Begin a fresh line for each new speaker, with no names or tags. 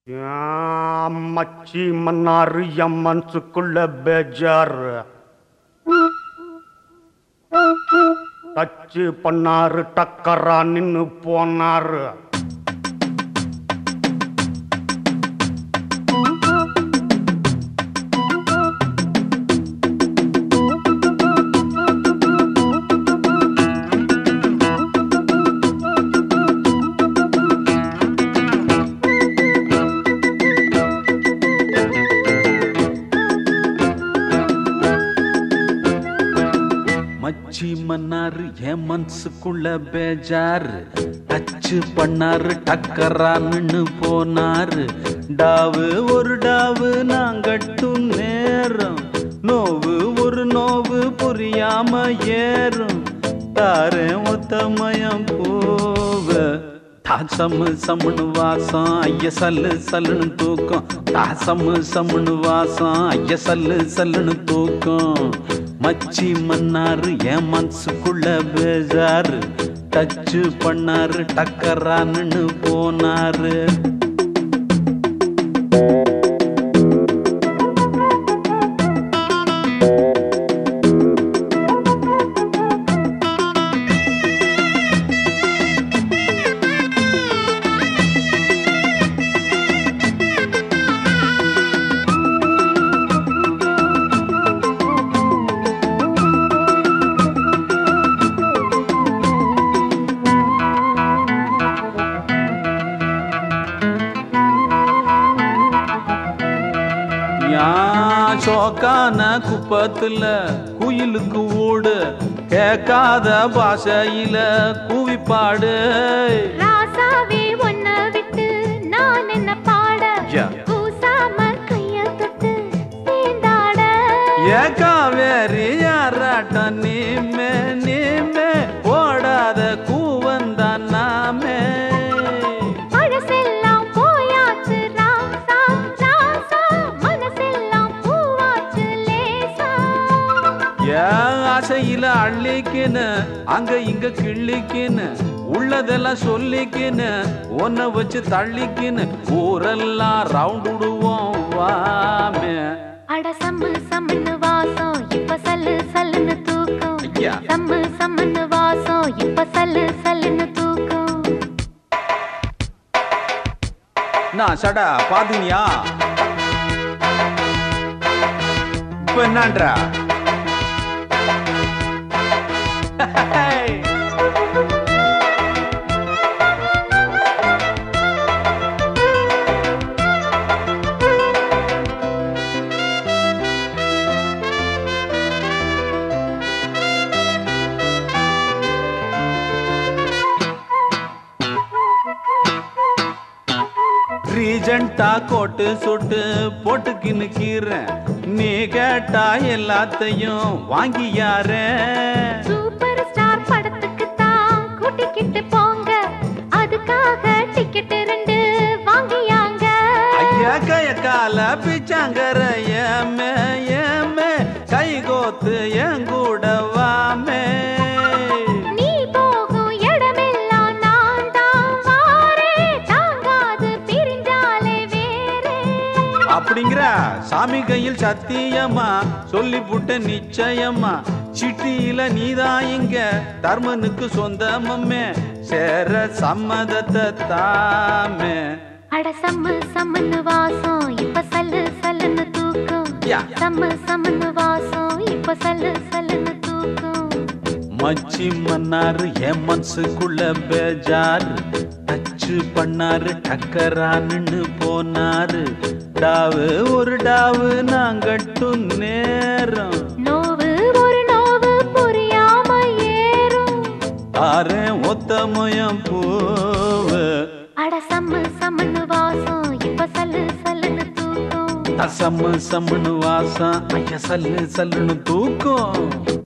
ஏன் மச்சி மன்னாரு என் மனசுக்குள்ள பேஜாரு டச்சு பண்ணாரு டக்கரா நின்னு போனாரு
மச்சி மன்னாரு என் மனசுக்குள்ள பேஜாரு டச்சு பண்ணாரு டக்கரான்னு போனாரு டாவு ஒரு டாவு நான் கட்டும் நேரம் நோவு ஒரு நோவு புரியாம ஏறும் தாரேன் ஒத்தமயம் போவ தாசமு சம்முனு வாசம் ஐய சல்லு சல்லுன்னு தூக்கம் தாசமு சம்முனு வாசம் ஐய சல்லு சல்லுன்னு தூக்கம் மச்சி மன்னாரு என் மனசுக்குள்ள பேஜாரு டச்சு பண்ணாரு டக்கரான்னு போனாரு யான் சோக்கான குப்பத்துல குயிலுக்கு ஓடு கேட்காத பாஷையில கூவிப்பாடு
ராசாவே உன்னை விட்டு நான் என்ன பாட
யா.
கூசாம கைய தொட்டு சேர்ந்தாட
ஏகாவேரி யாராட்டம் நீமே நீமே ஓடாத கூவந்தான் நாமே
பழசெல்லாம் போயாச்சு ராசா ராசா மனசெல்லாம் பூவாச்சு லேசா
ஏன் ஆசையில அள்ளிக்கின்னு அங்க இங்க கிள்ளிக்கின்னு உள்ளதெல்லாம் சொல்லிக்கின்னு உன்னை வச்சு தள்ளிக்கின்னு ஊரெல்லாம் ரவுண்ட் விடுவோம் வாமே
அட சம்மு சம்மன்னு வாசம் இப்ப சல்லு சல்லுன்னு தூக்கம்
ஐயா.
சம்மு சம்மன்னு வாசம் இப்ப சல்லு சல்லுன்னு தூக்கம்
நான் சடா பாத்தீனியா இப்ப என்னன்றா ரீஜெண்டா கோட்டு சுட்டு போட்டுக்கின்னு கீறேன் நீ கேட்டா எல்லாத்தையும் வாங்கி யாரேன்
சூப்பர் ஸ்டார் படத்துக்கு தான் கூட்டிக்கிட்டு போங்க அதுக்காக டிக்கெட் ரெண்டு வாங்கியாங்க
ஐயா கைய கால பிச்சாங்கர ஏமே ஏமே கை கோத்து என் கூட வாமே
நீ போகும் இடமெல்லாம் நான் தான் வாரே தாங்காது பிரிஞ்சாலே வேறே
அப்படிங்கிற சாமி கையில் சத்தியமா சொல்லி புட்ட நிச்சயமா சிட்டியில நீதான் இங்க தர்மனுக்கு சொந்தமம்மே சேர சம்மதத்தை தாமே
அட சம்மு சம்மன்னு வாசம் இப்ப சல்லு சல்லுன்னு தூக்கம்
யா.
சம்மு சம்மன்னு வாசம் இப்ப சல்லு சல்லுன்னு தூக்கம்
மச்சி மன்னாரு என் மனசுக்குள்ள பேஜாரு டச்சு பண்ணாரு டக்கரான்னு போனாரு டாவு ஒரு டாவு நான் கட்டும் நேரம்
நோவு ஒரு நோவு புரியாம ஏறும்
ஆரேன் ஒத்தமயம் பூவு
அட சம்மு சம்மன்னு வாசம் இப்ப சல்லு சல்லுன்னு தூக்கம்
சம்மு சம்முன்னு வாசம் ஐயா சல்லு சல்லுன்னு தூக்கம்